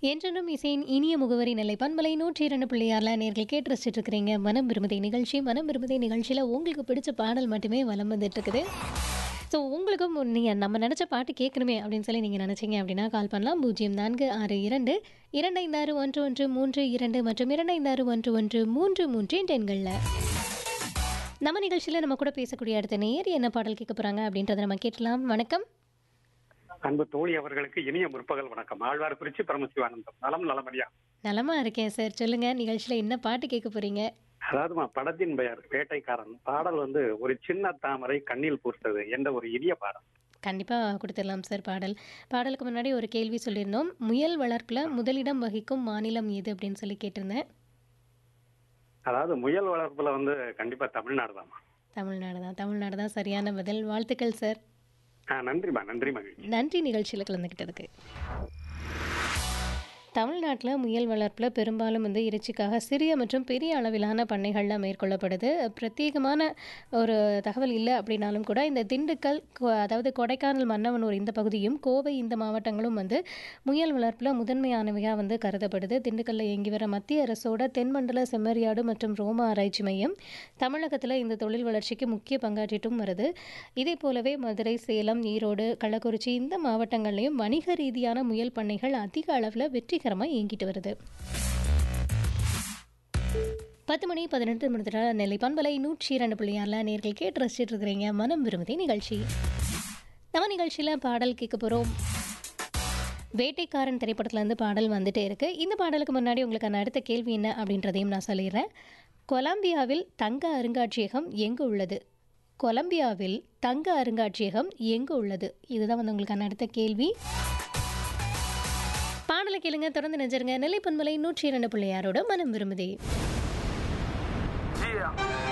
என்றென்றும் இசையின் இனிய முகவரி நிலை பண்பலை நூற்றி இரண்டு பிள்ளையாரில் நேர்கள் கேட்டு ரசிச்சுட்டு இருக்கிறீங்க மனம் விரும்புதை நிகழ்ச்சி மனம் விரும்புதை நிகழ்ச்சியில் உங்களுக்கு பிடிச்ச பாடல் மட்டுமே வலம் வந்துட்டு இருக்குது ஸோ உங்களுக்கும் நீங்கள் நம்ம நினச்ச பாட்டு கேட்கணுமே அப்படின்னு சொல்லி நீங்கள் நினச்சிங்க அப்படின்னா கால் பண்ணலாம் பூஜ்ஜியம் நான்கு ஆறு இரண்டு இரண்டு ஐந்து ஆறு ஒன்று ஒன்று மூன்று இரண்டு மற்றும் இரண்டு ஐந்து ஆறு ஒன்று ஒன்று மூன்று மூன்று என்ற எண்களில் நம்ம நிகழ்ச்சியில் நம்ம கூட பேசக்கூடிய அடுத்த நேர் என்ன பாடல் கேட்க போகிறாங்க அப்படின்றத நம்ம கேட்கலாம் வணக்கம் அன்பு தோழி அவர்களுக்கு இனிய முற்பகல் வணக்கம் ஆழ்வார் குறிச்சி பரமசிவானந்தம் நலம் நலமடியா நலமா இருக்கேன் சார் சொல்லுங்க நிகழ்ச்சியில் என்ன பாட்டு கேட்க போறீங்க அதாவதுமா படத்தின் பெயர் வேட்டைக்காரன் பாடல் வந்து ஒரு சின்ன தாமரை கண்ணில் பூர்த்தது என்ற ஒரு இனிய பாடல் கண்டிப்பாக கொடுத்துடலாம் சார் பாடல் பாடலுக்கு முன்னாடி ஒரு கேள்வி சொல்லியிருந்தோம் முயல் வளர்ப்பில் முதலிடம் வகிக்கும் மாநிலம் எது அப்படின்னு சொல்லி கேட்டிருந்தேன் அதாவது முயல் வளர்ப்புல வந்து கண்டிப்பா தமிழ்நாடு தான் தமிழ்நாடு தான் தமிழ்நாடு தான் சரியான பதில் வாழ்த்துக்கள் சார் நன்றிமா நன்றி மகிழ்ச்சி நன்றி நிகழ்ச்சியில் கலந்துக்கிட்டதுக்கு தமிழ்நாட்டில் முயல் வளர்ப்பில் பெரும்பாலும் வந்து இறைச்சிக்காக சிறிய மற்றும் பெரிய அளவிலான பண்ணைகள்லாம் மேற்கொள்ளப்படுது பிரத்யேகமான ஒரு தகவல் இல்லை அப்படின்னாலும் கூட இந்த திண்டுக்கல் கொ- அதாவது கொடைக்கானல் மன்னவனூர் இந்த பகுதியும் கோவை இந்த மாவட்டங்களும் வந்து முயல் வளர்ப்பில் முதன்மையானவையாக வந்து கருதப்படுது திண்டுக்கல்ல இயங்கி வர மத்திய அரசோட தென்மண்டல செம்மறியாடு மற்றும் ரோம ஆராய்ச்சி மையம் தமிழகத்தில் இந்த தொழில் வளர்ச்சிக்கு முக்கிய பங்காற்றிட்டும் வருது இதே போலவே மதுரை சேலம் ஈரோடு கள்ளக்குறிச்சி இந்த மாவட்டங்கள்லையும் வணிக ரீதியான முயல் பண்ணைகள் அதிக அளவில் வெற்றிகரமாக இயங்கிட்டு வருது பத்து மணி பதினெட்டு நிமிடத்தில் நெல்லை பண்பலை நூற்றி இரண்டு புள்ளியாரில் நேர்கள் கேட்டு ரசிச்சிட்டு இருக்கிறீங்க மனம் விரும்புதே நிகழ்ச்சி நம்ம நிகழ்ச்சியில் பாடல் கேட்க போகிறோம் வேட்டைக்காரன் திரைப்படத்துலேருந்து பாடல் வந்துட்டே இருக்கு இந்த பாடலுக்கு முன்னாடி உங்களுக்கான அடுத்த கேள்வி என்ன அப்படின்றதையும் நான் சொல்லிடுறேன் கொலம்பியாவில் தங்க அருங்காட்சியகம் எங்கு உள்ளது கொலம்பியாவில் தங்க அருங்காட்சியகம் எங்கு உள்ளது இதுதான் வந்து உங்களுக்கான அடுத்த கேள்வி பாடலை கேளுங்க தொடர்ந்து நெஞ்சிருங்க நெல்லை பண்பலை நூற்றி இரண்டு பிள்ளையாரோட மனம் விரும்புதே Yeah.